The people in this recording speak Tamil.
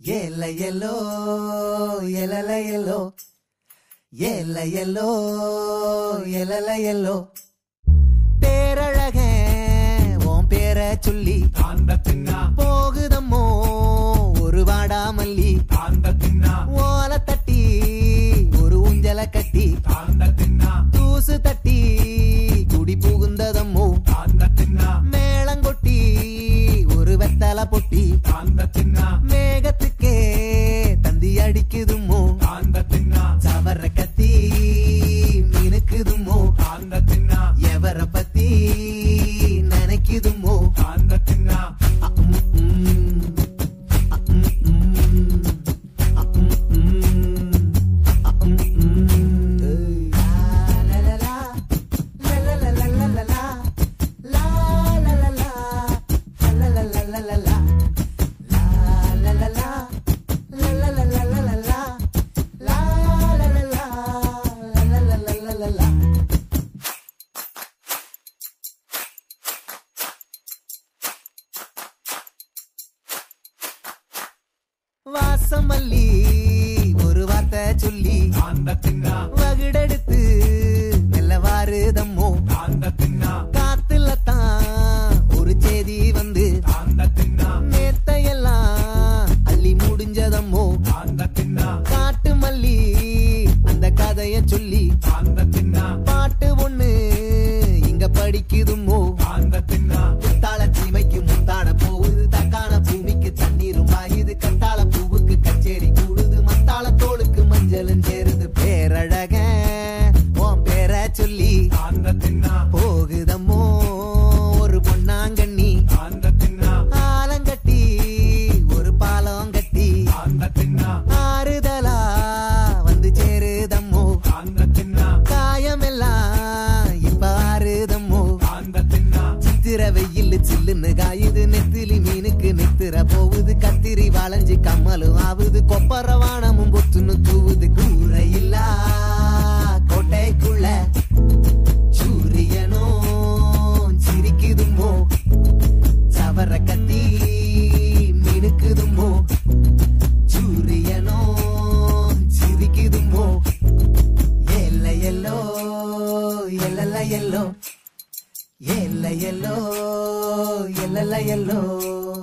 ஏல எல்லோ எலல எல்லோ ஏல எல்லோ எலல எல்லோ பேரழக உன் பேர சொல்லி தாந்த தின்னா போகுதம்மோ ஒரு வாடாமல்லி தாந்த தின்னா ஓல தட்டி ஒரு ஊஞ்சல கட்டி தாந்த தின்னா தூசு தட்டி குடி புகுந்ததம்மோ தாந்த தின்னா மேளங்கொட்டி ஒரு வெத்தல பொட்டி தாந்த தின்னா மேகத்துக்கே தந்தி அடிக்குதுமோ தாந்த தின்னா சவர கத்தி மினுக்குதுமோ தாந்த தின்னா எவர பத்தி நினைக்குதுமோ தாந்த தின்னா அம், ம். அம், ம். அம், ம். அம், ம். லா, லா, லா, லா. லா, லா, லா, லா, லா, லா. லா, லா, லா, லா. லா, லா, லா, லா, லா, லா. லா, லா, லா, லா. லா, லா, லா, லா, லா, லா, லா. லா, லா, லா, லா. லா, லா, லா, லா, லா, லா. வாசமல்லி ஒரு வார்த்தை சொல்லி தாந்த தின்னா வகுடெடுத்து மெல்ல வாருதம்மோ தாந்த தின்னா காத்துல தான் ஒரு செய்தி வந்து தாந்த தின்னா நேத்தையெல்லாம் அள்ளி முடிஞ்சதம்மோ தாந்த தின்னா காட்டு மல்லி அந்த கதைய சொல்லி தாந்த தின்னா பாட்டு ஒண்ணு இங்க படிக்குதுமோ தாந்த தின்னா முத்தாள சீமைக்கு முத்தாட போகுது தக்கான பூமிக்கு தண்ணீரும் பாயுது கத்தாள பூவுக்கு கச்சேரி கூடுது மத்தாள தோளுக்கு மஞ்சளும் சேருது பேரழக உன் பேர சொல்லி தாந்த தின்னா போகுதம்மோ ஒரு பொன்னாங்கண்ணி தாந்த தின்னா ஆலங்கட்டி ஒரு பாலம் கட்டி தாந்த தின்னா ஆறுதலா வந்து சேருதம்மோ தாந்த தின்னா காயமெல்லாம் இப்ப ஆறுதம்மோ தாந்த தின்னா சித்திர வெயில் சில்லுன்னு காயுது நெத்திலி மீனுக்கு நித்திர போகுது கத்திரி வளைஞ்சு கம்மலும் ஆவுது கொப்பர வானமும் பொத்துன்னு தூவுது கூரையில்லா கோட்டைக்குள்ள சூரியனும் சிரிக்குதுமோ சவர கத்தி மினுக்குதுமோ சூரியனும் சிரிக்குதுமோ எல்ல எல்லோ எல்லல்ல எல்லோ எல்ல எல்லோ எல்லல்ல எல்லோ